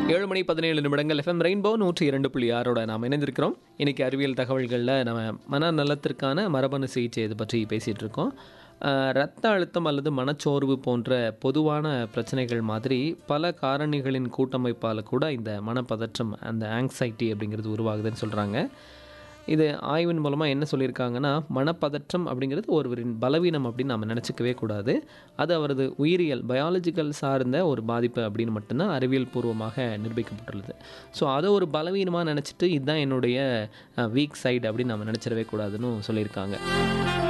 ஏழு மணி பதினேழு நிமிடங்கள் எஃப்எம் ரெயின்போ நூற்றி இரண்டு புள்ளி ஆறோட நாம் இணைந்திருக்கிறோம் இன்னைக்கு அறிவியல் தகவல்களில் நம்ம மன நலத்திற்கான மரபணு சிகிச்சை இது பற்றி பேசிகிட்டு இருக்கோம் அஹ், ரத்த அழுத்தம் அல்லது மனச்சோர்வு போன்ற பொதுவான பிரச்சனைகள் மாதிரி பல காரணிகளின் கூட்டமைப்பால் கூட இந்த மனப்பதற்றம் அந்த ஆங்ஸைட்டி அப்படிங்கிறது உருவாகுதுன்னு சொல்கிறாங்க இது ஆய்வின் மூலமாக என்ன சொல்லியிருக்காங்கன்னா மனப்பதற்றம் அப்படிங்கிறது ஒருவரின் பலவீனம் அப்படின்னு நம்ம நினச்சிக்கவே கூடாது அது அவரது உயிரியல் பயாலஜிக்கல் சார்ந்த ஒரு பாதிப்பு அப்படின்னு மட்டும்தான் அறிவியல் பூர்வமாக நிரூபிக்கப்பட்டுள்ளது ஸோ அதை ஒரு பலவீனமாக நினச்சிட்டு இதுதான் என்னுடைய வீக் சைடு அப்படின்னு நம்ம நினச்சிடவே கூடாதுன்னு சொல்லியிருக்காங்க